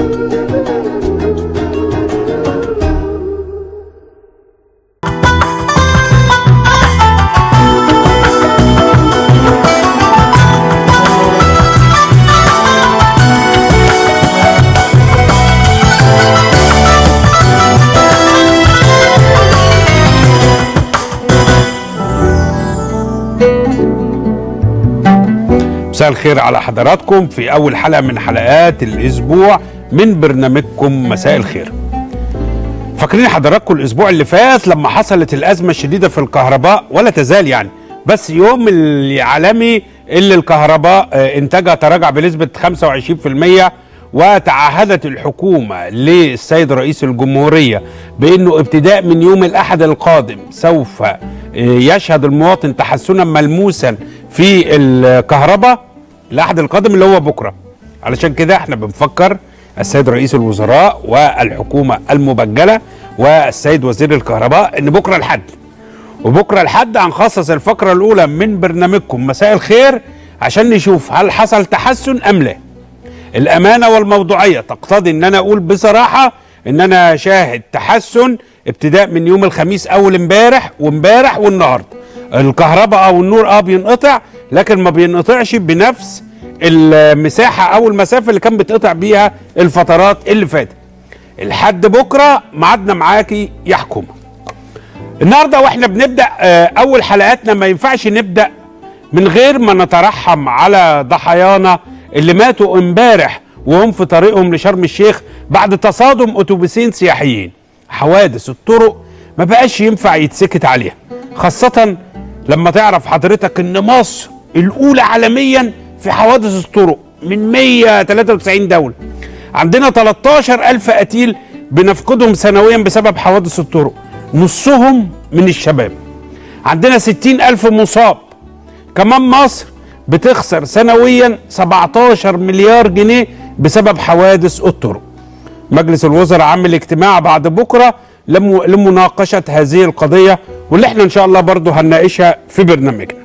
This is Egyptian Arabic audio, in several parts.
مساء الخير على حضراتكم في أول حلقة من حلقات الأسبوع من برنامجكم مساء الخير فاكرين حضراتكم الأسبوع اللي فات لما حصلت الأزمة الشديدة في الكهرباء ولا تزال يعني بس يوم العالمي اللي الكهرباء آه، إنتاجها تراجع بنسبة 25% وتعهدت الحكومة للسيد رئيس الجمهورية بأنه ابتداء من يوم الأحد القادم سوف آه، يشهد المواطن تحسنا ملموسا في الكهرباء الأحد القادم اللي هو بكرة علشان كده احنا بنفكر السيد رئيس الوزراء والحكومة المبجلة والسيد وزير الكهرباء ان بكرة الحد وبكرة الحد هنخصص الفقرة الأولى من برنامجكم مساء الخير عشان نشوف هل حصل تحسن أم لا الأمانة والموضوعية تقتضي ان انا اقول بصراحة ان انا شاهد تحسن ابتداء من يوم الخميس اول امبارح وامبارح والنهارده الكهرباء او النور اه بينقطع لكن ما بينقطعش بنفس المساحة او المسافة اللي كان بيتقطع بيها الفترات اللي فاتت الحد بكرة ميعادنا معاكي يحكم النهارده واحنا بنبدا آه، اول حلقاتنا ما ينفعش نبدا من غير ما نترحم على ضحايانا اللي ماتوا امبارح وهم في طريقهم لشرم الشيخ بعد تصادم اتوبيسين سياحيين حوادث الطرق ما بقاش ينفع يتسكت عليها خاصة لما تعرف حضرتك ان مصر الاولى عالميا في حوادث الطرق من 193 دولة عندنا 13 ألف قتيل بنفقدهم سنويا بسبب حوادث الطرق نصهم من الشباب عندنا 60 ألف مصاب كمان مصر بتخسر سنويا 17 مليار جنيه بسبب حوادث الطرق مجلس الوزراء عامل اجتماع بعد بكرة لم- لمناقشة هذه القضية واللي احنا ان شاء الله برضو هنناقشها في برنامجنا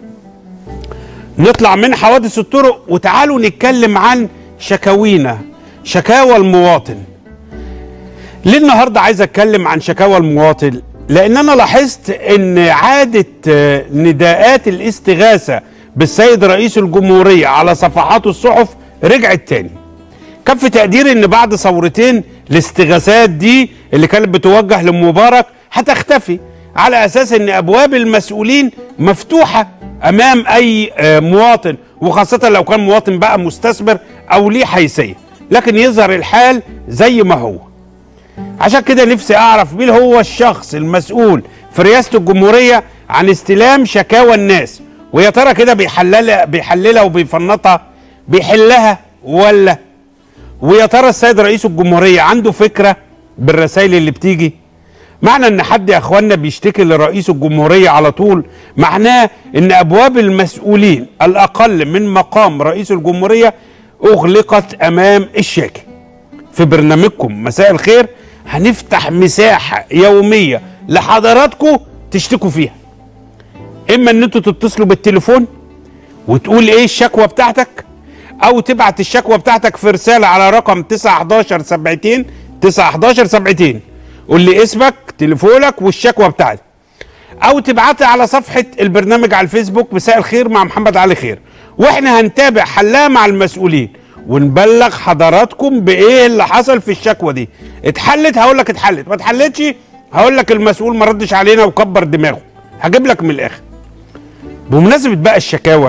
نطلع من حوادث الطرق وتعالوا نتكلم عن شكاوينا شكاوى المواطن ليه النهارده عايز اتكلم عن شكاوى المواطن لان انا لاحظت ان عاده آه، نداءات الاستغاثه بالسيد رئيس الجمهوريه على صفحات الصحف رجعت تاني كان في تقدير ان بعد ثورتين الاستغاثات دي اللي كانت بتوجه لمبارك هتختفي على اساس ان ابواب المسؤولين مفتوحه امام اي آه، مواطن وخاصه لو كان مواطن بقى مستثمر او ليه حيثيه لكن يظهر الحال زي ما هو عشان كده نفسي اعرف مين هو الشخص المسؤول في رئاسه الجمهوريه عن استلام شكاوى الناس ويا ترى كده بيحللها بيحللها وبيفنطها بيحلها ولا ويا ترى السيد رئيس الجمهوريه عنده فكره بالرسائل اللي بتيجي معنى ان حد يا اخوانا بيشتكي لرئيس الجمهوريه على طول معناه ان ابواب المسؤولين الاقل من مقام رئيس الجمهوريه اغلقت امام الشاكي في برنامجكم مساء الخير هنفتح مساحة يومية لحضراتكم تشتكوا فيها اما ان انتوا تتصلوا بالتليفون وتقول ايه الشكوى بتاعتك او تبعت الشكوى بتاعتك في رسالة على رقم 911 72 911 72 قول لي اسمك تليفونك والشكوى بتاعتك او تبعتها على صفحة البرنامج على الفيسبوك مساء الخير مع محمد علي خير واحنا هنتابع حلها مع المسؤولين ونبلغ حضراتكم بايه اللي حصل في الشكوى دي اتحلت هقول لك اتحلت ما اتحلتش هقول لك المسؤول ما ردش علينا وكبر دماغه هجيب لك من الاخر بمناسبة بقى الشكاوى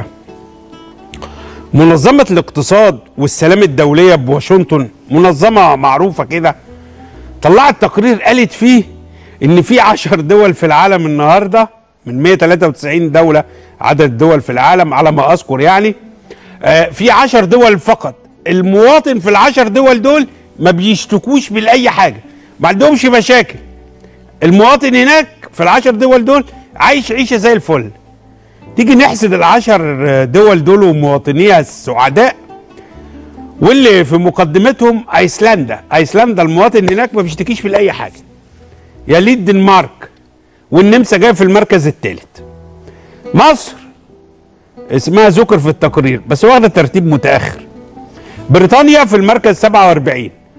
منظمة الاقتصاد والسلام الدولية بواشنطن منظمة معروفة كده طلعت تقرير قالت فيه ان في عشر دول في العالم النهارده من 193 دولة عدد الدول في العالم على ما اذكر يعني آه، في عشر دول فقط المواطن في العشر دول دول ما بيشتكوش من اي حاجة ما عندهمش مشاكل المواطن هناك في العشر دول دول عايش عيشة زي الفل تيجي نحسد العشر دول دول ومواطنيها السعداء واللي في مقدمتهم ايسلندا ايسلندا المواطن هناك ما بيشتكيش من اي حاجه يليه الدنمارك والنمسا جايه في المركز الثالث مصر اسمها ذكر في التقرير بس واخده ترتيب متاخر بريطانيا في المركز 47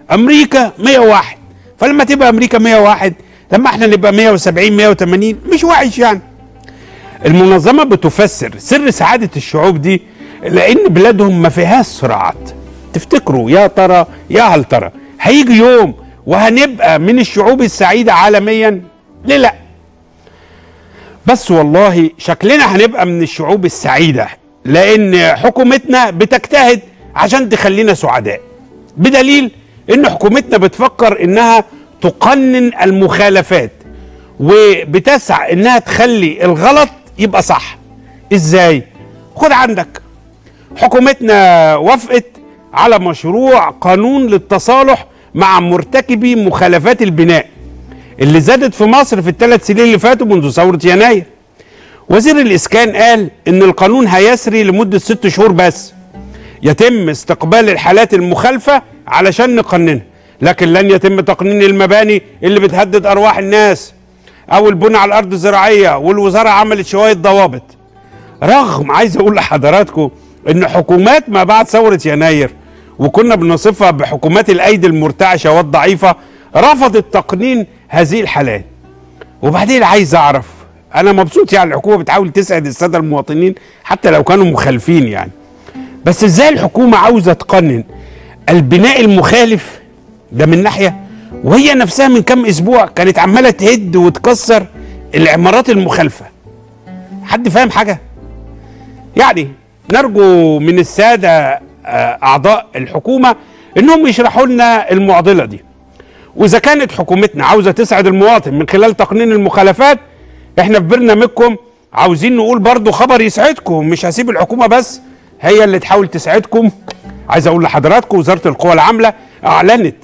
امريكا 101 فلما تبقى امريكا 101 لما احنا نبقى 170 180 مش وحش يعني المنظمه بتفسر سر سعاده الشعوب دي لان بلادهم ما فيهاش صراعات تفتكروا يا ترى يا هل ترى هيجي يوم وهنبقى من الشعوب السعيده عالميا ليه لا بس والله شكلنا هنبقى من الشعوب السعيده لان حكومتنا بتجتهد عشان تخلينا سعداء بدليل ان حكومتنا بتفكر انها تقنن المخالفات وبتسعى انها تخلي الغلط يبقى صح ازاي خد عندك حكومتنا وافقت على مشروع قانون للتصالح مع مرتكبي مخالفات البناء اللي زادت في مصر في الثلاث سنين اللي فاتوا منذ ثورة يناير وزير الإسكان قال إن القانون هيسري لمدة ست شهور بس يتم استقبال الحالات المخالفة علشان نقننها لكن لن يتم تقنين المباني اللي بتهدد أرواح الناس أو البنى على الأرض الزراعية والوزارة عملت شوية ضوابط رغم عايز أقول لحضراتكم إن حكومات ما بعد ثورة يناير وكنا بنصفها بحكومات الأيدي المرتعشة والضعيفة رفضت تقنين هذه الحالات وبعدين عايز أعرف أنا مبسوط يعني الحكومة بتحاول تسعد السادة المواطنين حتى لو كانوا مخالفين يعني بس ازاي الحكومة عاوزة تقنن البناء المخالف ده من ناحية وهي نفسها من كام اسبوع كانت عمالة تهد وتكسر العمارات المخالفة حد فاهم حاجة يعني نرجو من السادة آه، اعضاء الحكومة انهم يشرحوا لنا المعضلة دي واذا كانت حكومتنا عاوزة تسعد المواطن من خلال تقنين المخالفات احنا في برنامجكم عاوزين نقول برضو خبر يسعدكم مش هسيب الحكومة بس هي اللي تحاول تساعدكم عايز اقول لحضراتكم وزاره القوى العامله اعلنت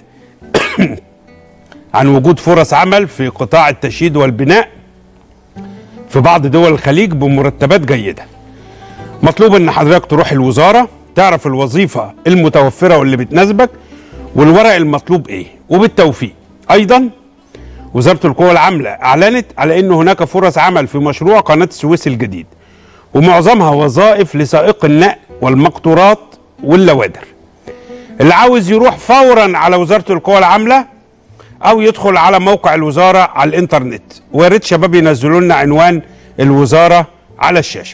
عن وجود فرص عمل في قطاع التشييد والبناء في بعض دول الخليج بمرتبات جيده مطلوب ان حضرتك تروح الوزاره تعرف الوظيفه المتوفره واللي بتناسبك والورق المطلوب ايه وبالتوفيق ايضا وزاره القوى العامله اعلنت على ان هناك فرص عمل في مشروع قناه السويس الجديد ومعظمها وظائف لسائق النقل والمقطورات واللوادر اللي عاوز يروح فورا على وزاره القوى العامله او يدخل على موقع الوزاره على الانترنت ويا ريت شباب ينزلوا لنا عنوان الوزاره على الشاشه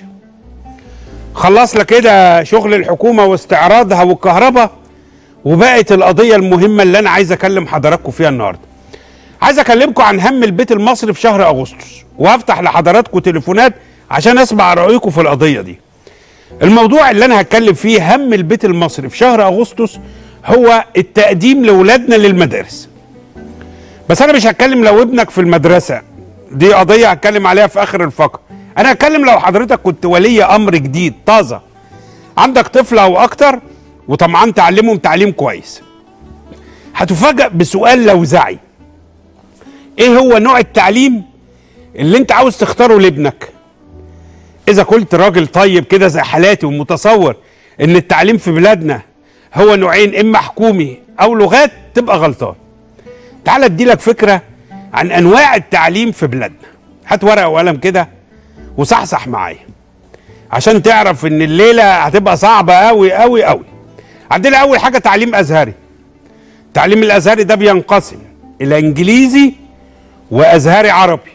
خلصنا كده شغل الحكومه واستعراضها والكهرباء وبقت القضيه المهمه اللي انا عايز اكلم حضراتكم فيها النهارده عايز اكلمكم عن هم البيت المصري في شهر اغسطس وهفتح لحضراتكم تليفونات عشان اسمع رايكم في القضيه دي الموضوع اللي انا هتكلم فيه هم البيت المصري في شهر اغسطس هو التقديم لاولادنا للمدارس بس انا مش هتكلم لو ابنك في المدرسه دي قضيه هتكلم عليها في اخر الفقره انا هتكلم لو حضرتك كنت ولي امر جديد طازه عندك طفل او اكتر وطمعان تعلمهم تعليم كويس هتفاجأ بسؤال لوزعي ايه هو نوع التعليم اللي انت عاوز تختاره لابنك اذا كنت راجل طيب كده زي حالاتي ومتصور ان التعليم في بلادنا هو نوعين اما حكومي او لغات تبقى غلطان تعال اديلك فكره عن انواع التعليم في بلادنا هات ورقه وقلم كده وصحصح معايا عشان تعرف ان الليله هتبقى صعبه قوي قوي قوي عندنا اول حاجه تعليم ازهري التعليم الازهري ده بينقسم الى انجليزي وازهري عربي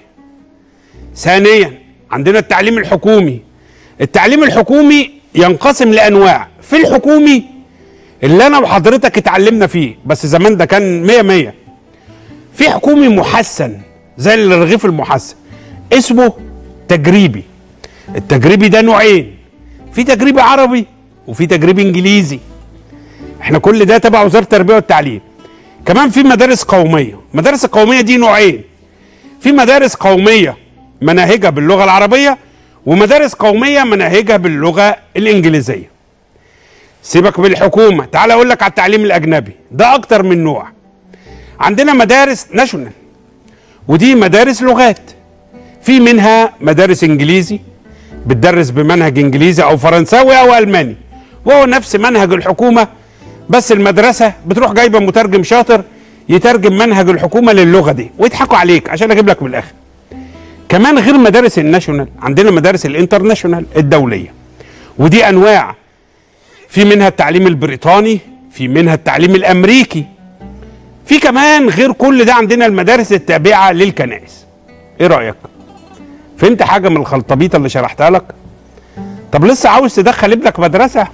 ثانيا عندنا التعليم الحكومي التعليم الحكومي ينقسم لانواع في الحكومي اللي انا وحضرتك اتعلمنا فيه بس زمان ده كان مية مية في حكومي محسن زي الرغيف المحسن اسمه تجريبي التجريبي ده نوعين في تجريبي عربي وفي تجريبي انجليزي احنا كل ده تبع وزاره التربيه والتعليم كمان في مدارس قوميه المدارس القوميه دي نوعين في مدارس قوميه مناهجها باللغه العربيه ومدارس قوميه مناهجها باللغه الانجليزيه سيبك بالحكومه تعال اقول لك على التعليم الاجنبي ده اكتر من نوع عندنا مدارس ناشونال ودي مدارس لغات في منها مدارس انجليزي بتدرس بمنهج انجليزي او فرنساوي او الماني وهو نفس منهج الحكومه بس المدرسه بتروح جايبه مترجم شاطر يترجم منهج الحكومه للغه دي ويضحكوا عليك عشان اجيب لك من الاخر كمان غير مدارس الناشونال عندنا مدارس الانترناشونال الدوليه ودي انواع في منها التعليم البريطاني في منها التعليم الامريكي في كمان غير كل ده عندنا المدارس التابعه للكنائس ايه رايك فهمت حاجه من الخلطبيطه اللي شرحتها لك طب لسه عاوز تدخل ابنك مدرسه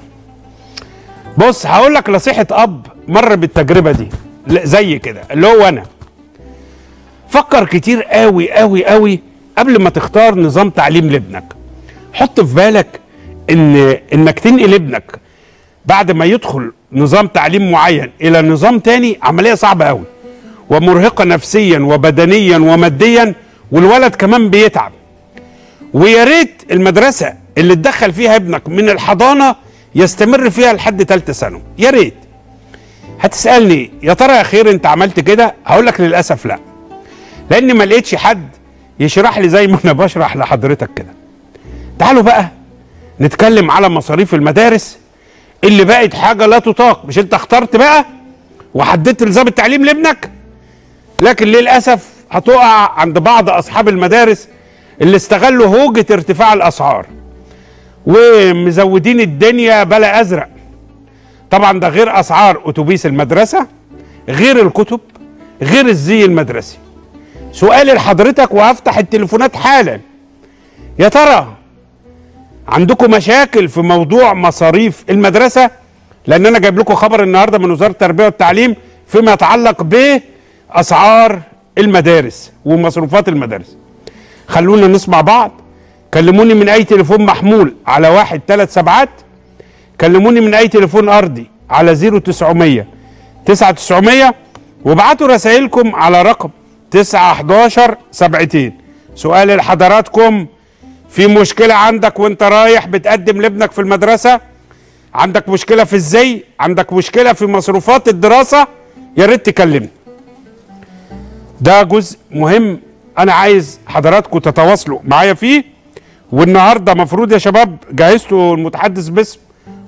بص هقول لك نصيحه اب مر بالتجربه دي لا، زي كده اللي هو انا فكر كتير قوي قوي قوي قبل ما تختار نظام تعليم لابنك حط في بالك ان انك تنقل ابنك بعد ما يدخل نظام تعليم معين الى نظام تاني عمليه صعبه قوي ومرهقه نفسيا وبدنيا وماديا والولد كمان بيتعب ويا ريت المدرسه اللي تدخل فيها ابنك من الحضانه يستمر فيها لحد ثالثه ثانوي يا ريت هتسالني يا ترى يا خير انت عملت كده هقول لك للاسف لا لان ما لقيتش حد يشرح لي زي ما انا بشرح لحضرتك كده تعالوا بقى نتكلم على مصاريف المدارس اللي بقت حاجه لا تطاق مش انت اخترت بقى وحددت نظام التعليم لابنك لكن للاسف هتقع عند بعض اصحاب المدارس اللي استغلوا هوجه ارتفاع الاسعار ومزودين الدنيا بلا ازرق طبعا ده غير اسعار اتوبيس المدرسه غير الكتب غير الزي المدرسي سؤالي لحضرتك وهفتح التليفونات حالا يا ترى عندكم مشاكل في موضوع مصاريف المدرسه لان انا جايب لكم خبر النهارده من وزاره التربيه والتعليم فيما يتعلق باسعار المدارس ومصروفات المدارس خلونا نسمع بعض كلموني من اي تليفون محمول على واحد ثلاث سبعات كلموني من اي تليفون ارضي على 0900 9900 وابعتوا رسائلكم على رقم 911 سبعتين سؤال لحضراتكم في مشكلة عندك وانت رايح بتقدم لابنك في المدرسة عندك مشكلة في الزي عندك مشكلة في مصروفات الدراسة يا ريت تكلمني ده جزء مهم انا عايز حضراتكم تتواصلوا معايا فيه والنهارده مفروض يا شباب جهزتوا المتحدث باسم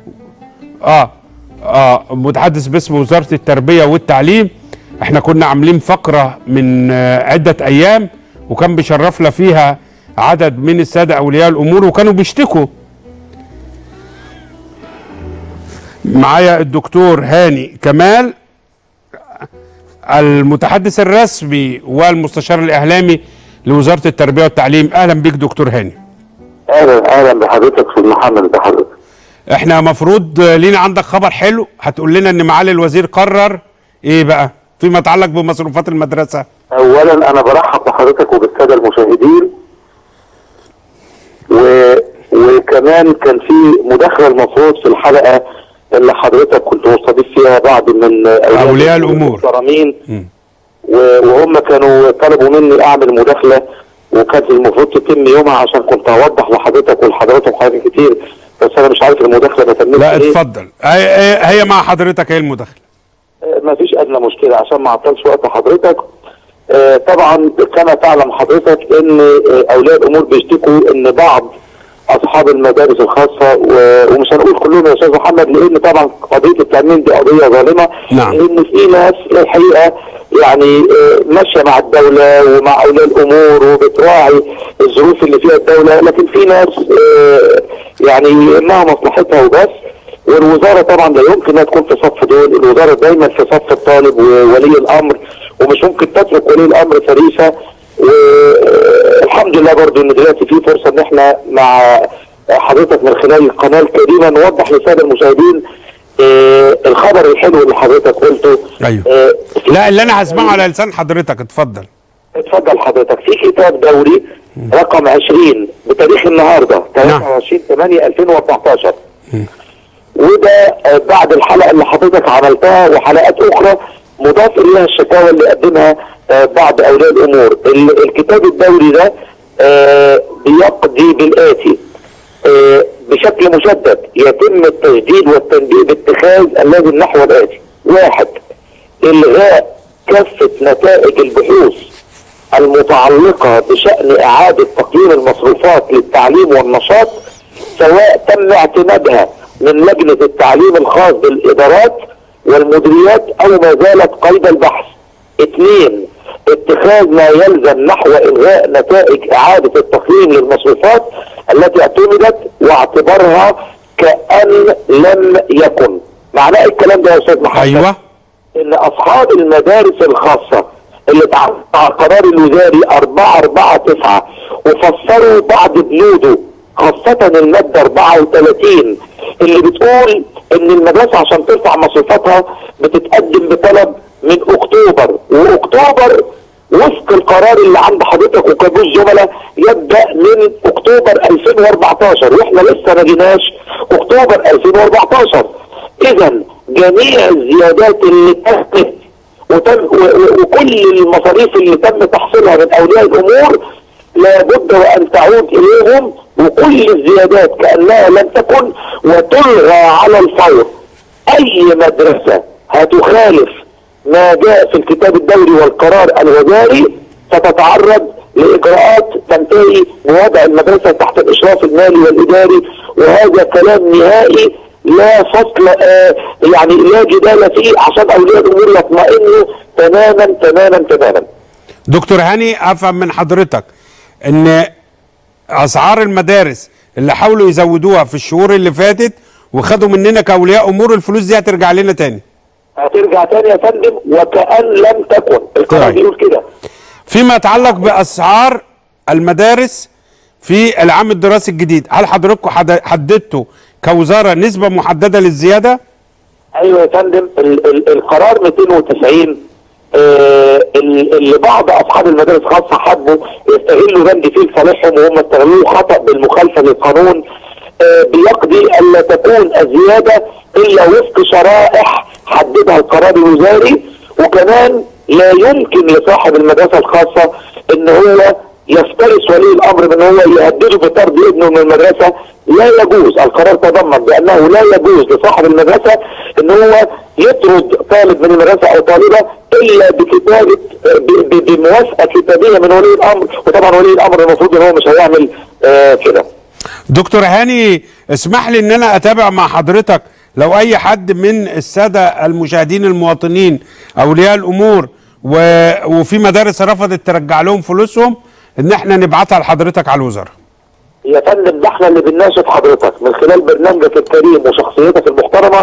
اه اه متحدث باسم وزاره التربيه والتعليم احنا كنا عاملين فقره من آه عده ايام وكان بيشرفنا فيها عدد من الساده اولياء الامور وكانوا بيشتكوا معايا الدكتور هاني كمال المتحدث الرسمي والمستشار الاعلامي لوزاره التربيه والتعليم اهلا بيك دكتور هاني اهلا اهلا بحضرتك استاذ محمد بحضرتك احنا مفروض لينا عندك خبر حلو هتقول لنا ان معالي الوزير قرر ايه بقى فيما يتعلق بمصروفات المدرسه اولا انا برحب بحضرتك وبالساده المشاهدين و... وكمان كان في مداخله المفروض في الحلقه اللي حضرتك كنت مستضيف فيها بعض من أولياء الأمور. المحترمين مم. و- وهم كانوا طلبوا مني اعمل مداخله وكانت المفروض تتم يومها عشان كنت اوضح لحضرتك ولحضراتكم حاجات كتير بس انا مش عارف المداخله ما تمتش لا ليه. اتفضل هي, هي- هي مع حضرتك هي المداخله ما فيش ادنى مشكله عشان ما اعطلش وقت حضرتك آه، طبعا كما تعلم حضرتك ان آه، اولياء الامور بيشتكوا ان بعض اصحاب المدارس الخاصه و- ومش هنقول كلهم يا استاذ محمد لان طبعا قضيه التامين دي قضيه ظالمه نعم. لان في ناس الحقيقه يعني آه، ماشيه مع الدوله ومع اولياء الامور وبتراعي الظروف اللي فيها الدوله لكن في ناس آه، يعني يهمها مصلحتها وبس والوزاره طبعا لا يمكن انها تكون في صف دول، الوزاره دايما في صف الطالب وولي الامر ومش ممكن تترك ولي الامر فريسه والحمد لله برضو ان دلوقتي في فرصه ان احنا مع حضرتك من خلال القناه الكريمه نوضح للساده المشاهدين آه، الخبر الحلو اللي حضرتك قلته أيوه. آه، في- لا اللي انا هسمعه على لسان حضرتك اتفضل اتفضل حضرتك في كتاب دوري رقم 20 بتاريخ النهارده 23 8 2014 وده آه، بعد الحلقه اللي حضرتك عملتها وحلقات اخرى مضاف اليها الشكاوى اللي قدمها آه، بعض اولياء الامور ال- الكتاب الدوري ده آه، بيقضي بالاتي آه، بشكل مشدد يتم التجديد والتنبيه باتخاذ اللازم نحو الاتي واحد الغاء كافه نتائج البحوث المتعلقة بشأن إعادة تقييم المصروفات للتعليم والنشاط سواء تم اعتمادها من لجنة التعليم الخاص بالإدارات والمديريات أو ما زالت قيد البحث اثنين اتخاذ ما يلزم نحو إلغاء نتائج إعادة التقييم للمصروفات التي اعتمدت واعتبارها كأن لم يكن معناه إيه الكلام ده يا أستاذ محمد ايوه ان اصحاب المدارس الخاصه اللي اتعاملوا مع القرار الوزاري 4 4 9 وفسروا بعض بنوده خاصة المادة 34 اللي بتقول ان المدرسة عشان ترفع مصروفاتها بتتقدم بطلب من اكتوبر واكتوبر وفق القرار اللي عند حضرتك وكابوس زملاء يبدا من اكتوبر 2014 واحنا لسه ما جيناش اكتوبر 2014 اذا جميع الزيادات اللي تمت وتم و- و- وكل المصاريف اللي تم تحصيلها من اولياء الامور لابد وان تعود اليهم وكل الزيادات كانها لم تكن وتلغى على الفور اي مدرسه هتخالف ما جاء في الكتاب الدولي والقرار الوزاري ستتعرض لاجراءات تنتهي بوضع المدرسه تحت الاشراف المالي والاداري وهذا كلام نهائي لا فصل آه يعني لا جدال فيه عشان اولياء الامور يطمئنوا تماما تماما تماما دكتور هاني افهم من حضرتك ان اسعار المدارس اللي حاولوا يزودوها في الشهور اللي فاتت وخدوا مننا كاولياء امور الفلوس دي هترجع لنا تاني هترجع تاني يا فندم وكأن لم تكن القرار طيب. بيقول كده فيما يتعلق باسعار المدارس في العام الدراسي الجديد هل حضراتكم حد- حددتوا كوزاره نسبه محدده للزياده ايوه يا فندم ال ال القرار 290 آه ال- اللي بعض اصحاب المدارس الخاصه حبوا يستغلوا بند فيه لصالحهم وهم استغلوه خطا بالمخالفه للقانون آه بيقضي الا تكون الزياده الا وفق شرائح حددها القرار الوزاري وكمان لا يمكن لصاحب المدرسه الخاصه ان هو يفترس ولي الامر من هو يهدده بطرد ابنه من المدرسه لا يجوز القرار تضمن بانه لا يجوز لصاحب المدرسه ان هو يطرد طالب من المدرسه او طالبه الا بكتابه ب- ب- بموافقه كتابيه من ولي الامر وطبعا ولي الامر المفروض ان هو مش هيعمل آه كده دكتور هاني اسمح لي ان انا اتابع مع حضرتك لو اي حد من الساده المشاهدين المواطنين اولياء الامور و... وفي مدارس رفضت ترجع لهم فلوسهم ان احنا نبعتها لحضرتك على الوزاره يا فندم ده احنا اللي بنناشد حضرتك من خلال برنامجك الكريم وشخصيتك المحترمه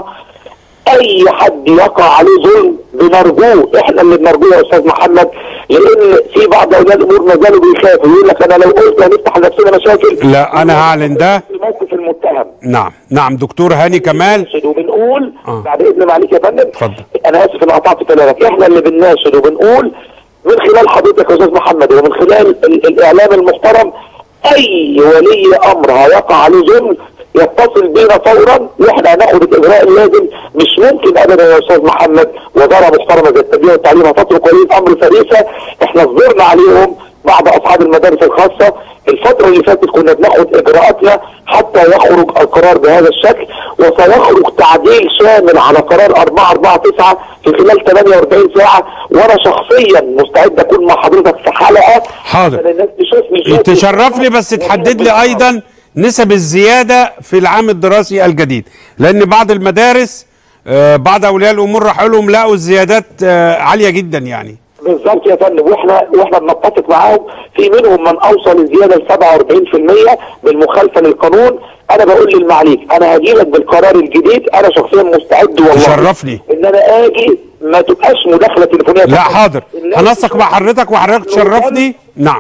اي حد يقع عليه ظلم بنرجوه احنا اللي بنرجوه يا استاذ محمد لان في بعض اولياء الامور ما زالوا بيخافوا يقول لك انا لو قلت هنفتح لنفسنا مشاكل لا انا هعلن ده في موقف المتهم نعم نعم دكتور هاني كمال بنناشد وبنقول آه. بعد اذن معاليك يا فندم اتفضل. انا اسف ان قطعت كلامك احنا اللي بنناشد وبنقول من خلال حضرتك يا استاذ محمد ومن خلال ال- الاعلام المحترم اي ولي امر هيقع عليه ظلم يتصل بينا فورا واحنا هناخد الاجراء اللازم مش ممكن ابدا يا استاذ محمد وزاره محترمه زي التربيه والتعليم هتترك ولي الامر فريسه احنا صبرنا عليهم بعض اصحاب المدارس الخاصه الفتره اللي فاتت كنا بناخد اجراءاتنا حتى يخرج القرار بهذا الشكل وسيخرج تعديل شامل على قرار 449 في خلال 48 ساعه وانا شخصيا مستعد اكون مع حضرتك في حلقه حاضر. عشان الناس تشوفني شوف- تشرف لي بس تحدد لي ايضا نسب الزياده في العام الدراسي الجديد لان بعض المدارس آه، بعض اولياء الامور راحوا لهم لقوا الزيادات آه، عاليه جدا يعني بالظبط يا فندم واحنا واحنا بنتفق معاهم في منهم من اوصل الزياده ل 47% بالمخالفه للقانون انا بقول للمعاليك انا هجي لك بالقرار الجديد انا شخصيا مستعد والله تشرفني. ان انا اجي ما تبقاش مداخله تليفونيه لا فقط. حاضر الناس هنسق مع تشوف- حضرتك وحضرتك تشرفني نعم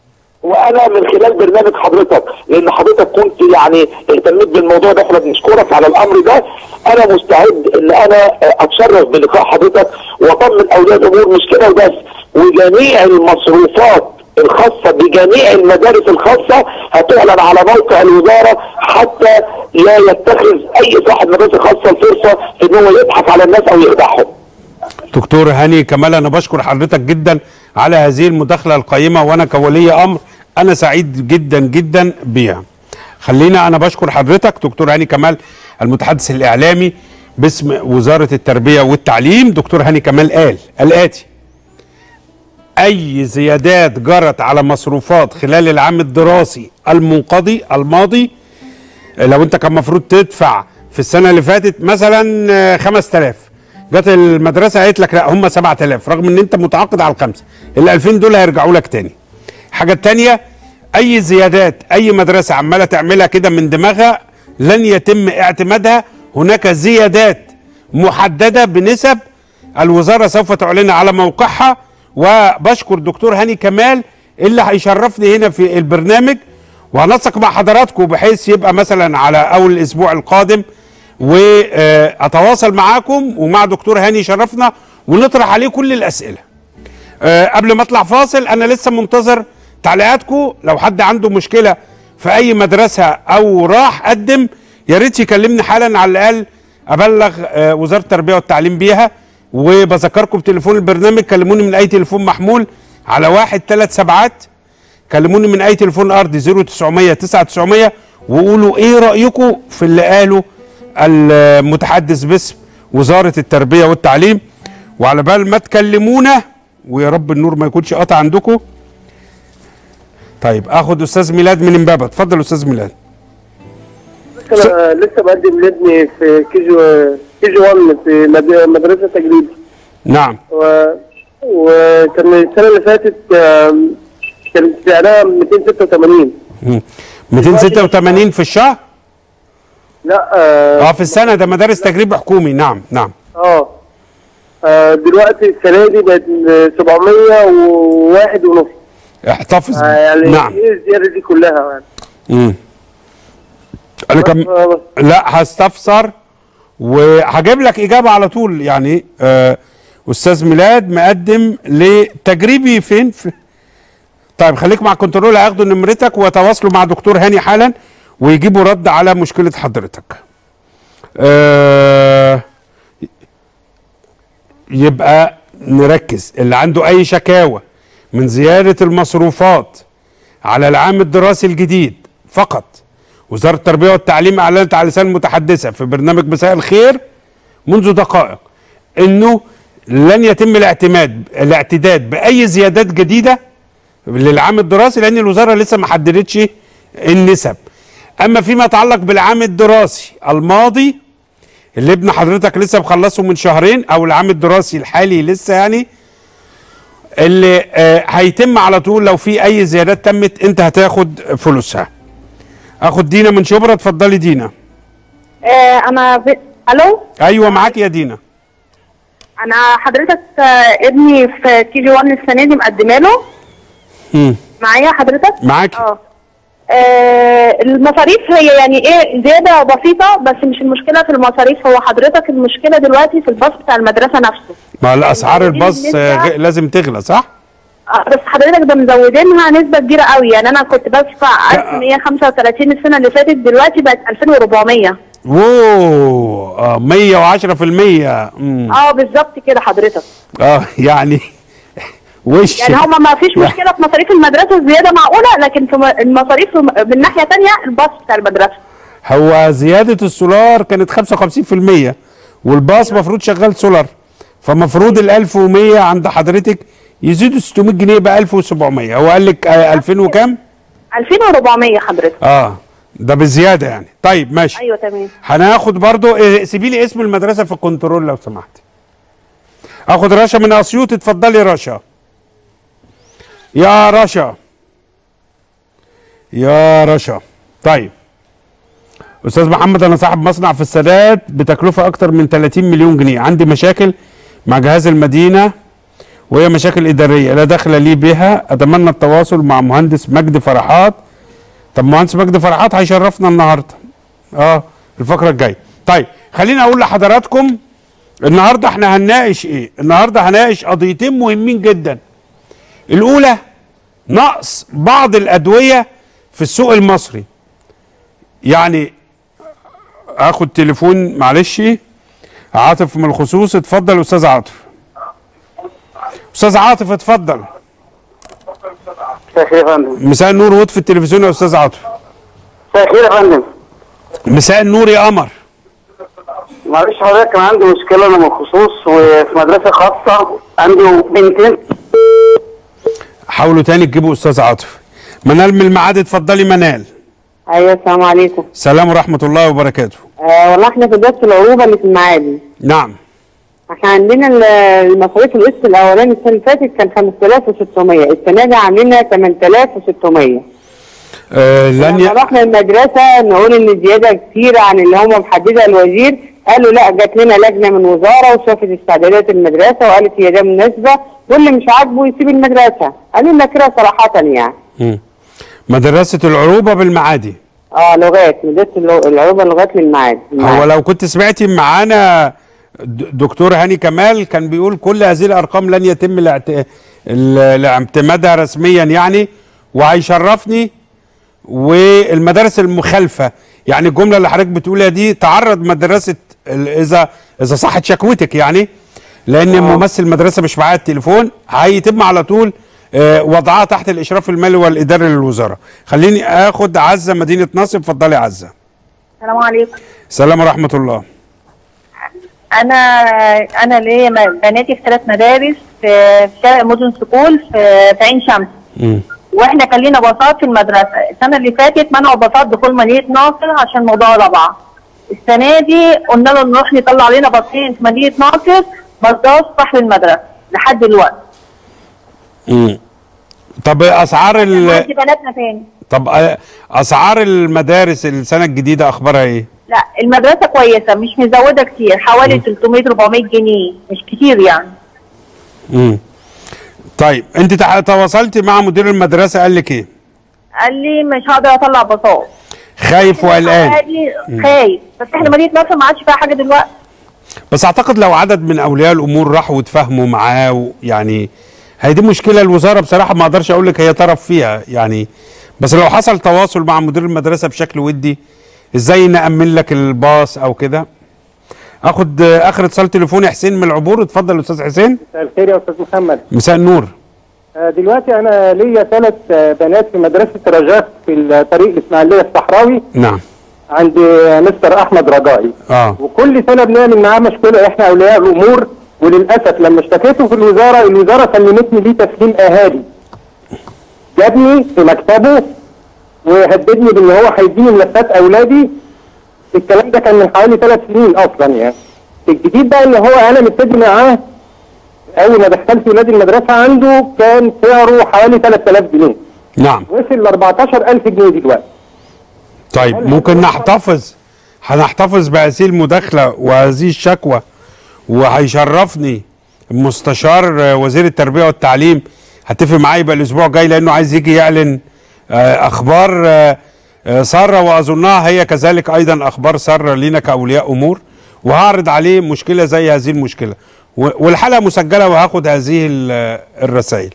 وانا من خلال برنامج حضرتك لان حضرتك كنت يعني اهتميت بالموضوع ده احنا بنشكرك على الامر ده انا مستعد ان انا اتشرف بلقاء حضرتك واطمن اولياء الامور مش كده وبس وجميع المصروفات الخاصة بجميع المدارس الخاصة هتعلن على موقع الوزارة حتى لا يتخذ أي صاحب مدرسة خاصة الفرصة إن هو يضحك على الناس أو يخدعهم. دكتور هاني كمال انا بشكر حضرتك جدا على هذه المداخله القيمه وانا كولي امر انا سعيد جدا جدا بيها خلينا انا بشكر حضرتك دكتور هاني كمال المتحدث الاعلامي باسم وزاره التربيه والتعليم دكتور هاني كمال قال الاتي اي زيادات جرت على مصروفات خلال العام الدراسي المنقضي الماضي لو انت كان المفروض تدفع في السنه اللي فاتت مثلا آه، 5000 جت المدرسه قالت لك لا هم 7000 رغم ان انت متعاقد على الخمسه ال 2000 دول هيرجعوا لك تاني الحاجه التانيه اي زيادات اي مدرسه عماله تعملها كده من دماغها لن يتم اعتمادها هناك زيادات محدده بنسب الوزاره سوف تعلنها على موقعها وبشكر دكتور هاني كمال اللي هيشرفني هنا في البرنامج وهنسق مع حضراتكم بحيث يبقى مثلا على اول الاسبوع القادم واتواصل معاكم ومع دكتور هاني يشرفنا ونطرح عليه كل الاسئله أه قبل ما اطلع فاصل انا لسه منتظر تعليقاتكم لو حد عنده مشكله في اي مدرسه او راح قدم يا ريت يكلمني حالا على الاقل ابلغ أه وزاره التربيه والتعليم بيها وبذكركم بتليفون البرنامج كلموني من اي تليفون محمول على واحد ثلاث سبعات كلموني من اي تليفون ارضي 0900 9900 وقولوا ايه رايكم في اللي قاله المتحدث باسم وزاره التربيه والتعليم وعلى بال ما تكلمونا ويا رب النور ما يكونش قطع عندكم طيب اخد استاذ ميلاد من امبابه اتفضل استاذ ميلاد انا لسه بقدم لابني في كي جي كي جي 1 في مد- مدرسه تجريبي نعم و... وكان السنه اللي فاتت آم، كانت سعرها 286 مم. 286 في الشهر لا اه اه في السنه ده مدارس تجريب حكومي نعم نعم اه آه، دلوقتي السنه دي بقت 701 ونص احتفظ آه، يعني نعم ايه الزياده دي كلها يعني مم. انا كم آه، لا هستفسر وهجيب لك اجابه على طول يعني آه استاذ ميلاد مقدم لتجريبي فين في طيب خليك مع كنترول هياخدوا نمرتك ويتواصلوا مع دكتور هاني حالا ويجيبوا رد على مشكله حضرتك آه يبقى نركز اللي عنده اي شكاوى من زياده المصروفات على العام الدراسي الجديد فقط وزاره التربيه والتعليم اعلنت على لسان المتحدثه في برنامج مساء الخير منذ دقائق انه لن يتم الاعتماد الاعتداد باي زيادات جديده للعام الدراسي لان الوزاره لسه ما حددتش النسب اما فيما يتعلق بالعام الدراسي الماضي اللي ابن حضرتك لسه مخلصه من شهرين او العام الدراسي الحالي لسه يعني اللي آه هيتم على طول لو في اي زيادات تمت انت هتاخد فلوسها اخد دينا من شبرا اتفضلي دينا آه انا ب... الو ايوه معاك يا دينا انا حضرتك آه ابني في كي جي 1 السنه دي مقدمه له مم. معايا حضرتك معاكي اه آه، المصاريف هي يعني ايه زياده بسيطه بس مش المشكله في المصاريف هو حضرتك المشكله دلوقتي في الباص بتاع المدرسه نفسه ما الاسعار دي الباص النسبة- آه، غ- لازم تغلى صح آه، بس حضرتك ده مزودينها نسبه كبيره قوي يعني انا كنت بدفع 1135 السنه اللي فاتت دلوقتي بقت 2400 اوه اه 110% مم. اه بالظبط كده حضرتك اه يعني وش يعني هما ما فيش مشكله في مصاريف المدرسه الزياده معقوله لكن في م- المصاريف م- من ناحيه تانية الباص بتاع المدرسه هو زيادة السولار كانت 55% والباص مفروض شغال سولار فمفروض ال 1100 عند حضرتك يزيدوا 600 جنيه يبقى 1700 هو قال لك آه، 2000 وكام؟ 2400 حضرتك اه ده بزيادة يعني طيب ماشي ايوه تمام هناخد برضو إيه، سيبي لي اسم المدرسة في الكنترول لو سمحت اخد رشا من اسيوط اتفضلي رشا يا رشا يا رشا طيب استاذ محمد انا صاحب مصنع في السادات بتكلفه اكتر من 30 مليون جنيه عندي مشاكل مع جهاز المدينه وهي مشاكل اداريه لا دخل لي بها اتمنى التواصل مع مهندس مجدي فرحات طب مهندس مجدي فرحات هيشرفنا النهارده اه الفقره الجايه طيب خليني اقول لحضراتكم النهارده احنا هنناقش ايه النهارده هنناقش قضيتين مهمين جدا الاولى نقص بعض الادويه في السوق المصري يعني اخد تليفون معلش عاطف من الخصوص اتفضل استاذ عاطف استاذ عاطف اتفضل مساء الخير يا فندم مساء النور وطفي التلفزيون يا استاذ عاطف مساء الخير يا فندم مساء النور يا قمر معلش حضرتك كان عندي مشكله انا بالخصوص وفي مدرسه خاصه عنده بنتين حاولوا تاني تجيبوا استاذ عاطف منال من المعاد اتفضلي منال ايوه السلام عليكم سلام ورحمه الله وبركاته آه والله احنا في بس العروبه اللي في المعادي نعم احنا عندنا ال- المصاريف القسط الاولاني السنه اللي فاتت كان 5600 السنه دي عاملينها 8600 آه لن لما ي... رحنا المدرسه نقول ان الزياده كتير عن اللي هم محددها الوزير قالوا لا جات لنا لجنه من وزاره وشافت استعدادات المدرسه وقالت هي ده مناسبه واللي مش عاجبه يسيب المدرسه قالوا لنا كده صراحه يعني مم. مدرسه العروبه بالمعادي اه لغات مدرسه اللغ- العروبه لغات للمعاد هو لو كنت سمعتي معانا د- دكتور هاني كمال كان بيقول كل هذه الارقام لن يتم الاعت... ال- اعتمادها رسميا يعني وهيشرفني والمدارس المخالفه يعني الجمله اللي حضرتك بتقولها دي تعرض مدرسه ال- اذا اذا صحت شكوتك يعني لان ممثل مدرسه مش معاه التليفون هيتم على طول آه، وضعها تحت الاشراف المالي والاداري للوزاره خليني اخد عزه مدينه نصر اتفضلي يا عزه السلام عليكم السلام ورحمه الله انا انا ليا م- بناتي في ثلاث مدارس في في شارع مدن سكول في في عين شمس مم. واحنا كان لينا باصات في المدرسه السنه اللي فاتت منعوا باصات دخول مدينه ناصر عشان موضوع رابعه السنه دي قلنا له نروح نطلع لنا باصين في مدينه ناصر ما رضاش صاحب المدرسه لحد دلوقتي مم. طب اسعار ال... عندي بناتنا تاني طب آه، اسعار المدارس السنه الجديده اخبارها ايه لا المدرسه كويسه مش مزوده كتير حوالي 300 400 جنيه مش كتير يعني مم. طيب انت تع- تواصلتي مع مدير المدرسه قال لك ايه قال لي مش هقدر اطلع باصات خايف وقلقان عادي خايف بس احنا مدينه نصر ما عادش فيها حاجه دلوقتي بس اعتقد لو عدد من اولياء الامور راحوا واتفاهموا معاه و- يعني هي دي مشكله الوزاره بصراحه ما اقدرش اقول لك هي طرف فيها يعني بس لو حصل تواصل مع مدير المدرسه بشكل ودي ازاي نامن لك الباص او كده اخد آه، اخر اتصال تليفوني حسين من العبور اتفضل يا استاذ حسين مساء الخير يا استاذ محمد مساء النور آه، دلوقتي انا ليا ثلاث آه، بنات في مدرسه رجاء في الطريق الاسماعيليه الصحراوي نعم عند آه، مستر احمد رجائي اه وكل سنه بنعمل معاه مشكله احنا اولياء الامور وللاسف لما اشتكيته في الوزاره الوزاره سلمتني ليه تسليم اهالي جابني في مكتبه وهددني بان هو هيديني ملفات اولادي الكلام ده كان من حوالي ثلاث سنين اصلا يعني الجديد بقى ان هو انا مبتدي معاه اول ما دخلت ولادي المدرسه عنده كان سعره حوالي 3000 جنيه نعم وصل ل 14000 جنيه دلوقتي طيب ممكن نحتفظ هنحتفظ بهذه المداخلة وهذه الشكوى وهيشرفني مستشار آه، وزير التربية والتعليم هتفق معايا يبقى الأسبوع الجاي لأنه عايز يجي يعلن آه، أخبار آه، آه، سارة وأظنها هي كذلك أيضا أخبار سارة لينا كأولياء أمور وهعرض عليه مشكلة زي هذه المشكلة و- والحلقة مسجلة وهاخد هذه ال- الرسائل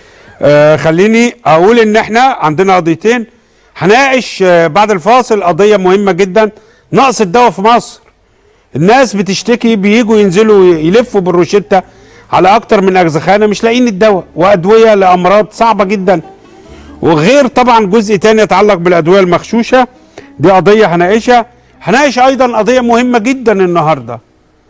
آه خليني اقول ان احنا عندنا قضيتين هناقش آه بعد الفاصل قضيه مهمه جدا نقص الدواء في مصر الناس بتشتكي بيجوا ينزلوا يلفوا بالروشته على اكتر من اجزخانه مش لاقيين الدواء وادويه لامراض صعبه جدا وغير طبعا جزء تاني يتعلق بالادويه المغشوشه دي قضيه هناقشها هناقش ايضا قضيه مهمه جدا النهارده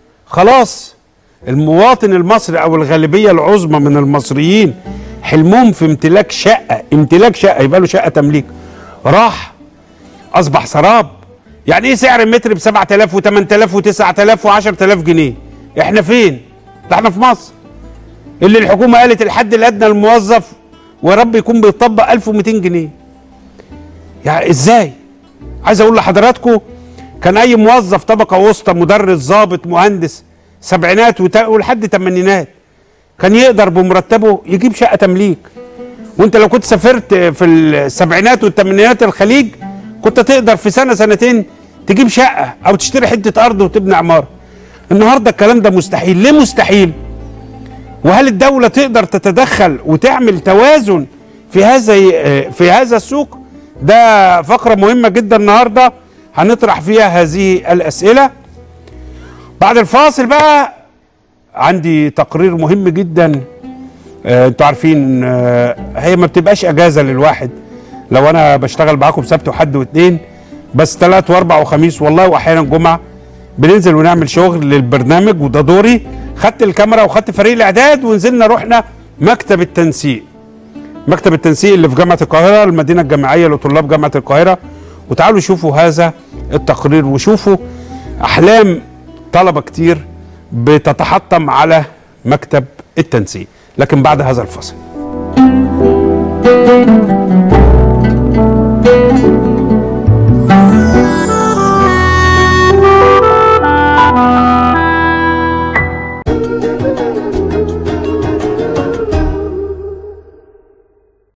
خلاص المواطن المصري او الغالبيه العظمى من المصريين حلمهم في امتلاك شقه امتلاك شقه يبقى له شقه تمليك راح اصبح سراب يعني ايه سعر متر ب 7000 و8000 و9000 و10000 جنيه احنا فين ده احنا في مصر اللي الحكومه قالت الحد الادنى للموظف ويا رب يكون بيطبق 1200 جنيه يعني ازاي عايز اقول لحضراتكم كان اي موظف طبقه وسطى مدرس ضابط مهندس سبعينات وتا- ولحد تمانينات كان يقدر بمرتبه يجيب شقه تمليك وانت لو كنت سافرت في السبعينات والثمانينات الخليج كنت تقدر في سنه سنتين تجيب شقه او تشتري حته ارض وتبني عماره النهارده الكلام ده مستحيل ليه مستحيل وهل الدوله تقدر تتدخل وتعمل توازن في هذا في هذا السوق ده فقره مهمه جدا النهارده هنطرح فيها هذه الاسئله بعد الفاصل بقى عندي تقرير مهم جدا آه، انتوا عارفين آه، هي ما بتبقاش اجازه للواحد لو انا بشتغل معاكم سبت وحد واثنين بس ثلاث واربع وخميس والله واحيانا جمعه بننزل ونعمل شغل للبرنامج وده دوري خدت الكاميرا وخدت فريق الاعداد ونزلنا رحنا مكتب التنسيق مكتب التنسيق اللي في جامعه القاهره المدينه الجامعيه لطلاب جامعه القاهره وتعالوا شوفوا هذا التقرير وشوفوا احلام طلبه كتير بتتحطم على مكتب التنسيق لكن بعد هذا الفصل